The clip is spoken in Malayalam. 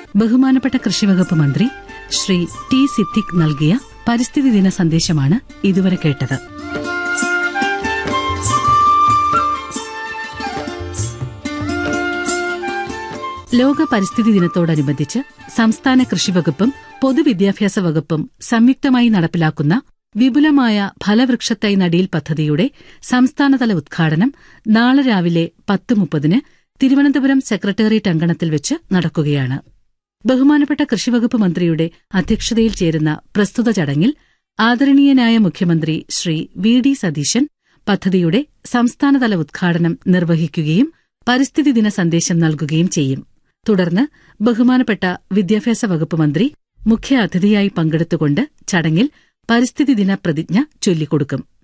ബഹുമാനപ്പെട്ട കൃഷിവകുപ്പ് മന്ത്രി ശ്രീ ടി സിദ്ദിഖ് നൽകിയ പരിസ്ഥിതി ദിന സന്ദേശമാണ് ഇതുവരെ കേട്ടത് ലോക പരിസ്ഥിതി ദിനത്തോടനുബന്ധിച്ച് സംസ്ഥാന കൃഷിവകുപ്പും പൊതുവിദ്യാഭ്യാസ വകുപ്പും സംയുക്തമായി നടപ്പിലാക്കുന്ന വിപുലമായ ഫലവൃക്ഷത്തൈ നടീൽ പദ്ധതിയുടെ സംസ്ഥാനതല ഉദ്ഘാടനം നാളെ രാവിലെ പത്ത് മുപ്പതിന് തിരുവനന്തപുരം സെക്രട്ടേറിയറ്റ് അങ്കണത്തിൽ വെച്ച് നടക്കുകയാണ് ബഹുമാനപ്പെട്ട കൃഷിവകുപ്പ് മന്ത്രിയുടെ അധ്യക്ഷതയിൽ ചേരുന്ന പ്രസ്തുത ചടങ്ങിൽ ആദരണീയനായ മുഖ്യമന്ത്രി ശ്രീ വി ഡി സതീശൻ പദ്ധതിയുടെ സംസ്ഥാനതല ഉദ്ഘാടനം നിർവഹിക്കുകയും പരിസ്ഥിതി ദിന സന്ദേശം നൽകുകയും ചെയ്യും തുടർന്ന് ബഹുമാനപ്പെട്ട വിദ്യാഭ്യാസ വകുപ്പ് മന്ത്രി മുഖ്യ അതിഥിയായി പങ്കെടുത്തുകൊണ്ട് ചടങ്ങിൽ പരിസ്ഥിതി ദിന പ്രതിജ്ഞ ചൊല്ലിക്കൊടുക്കും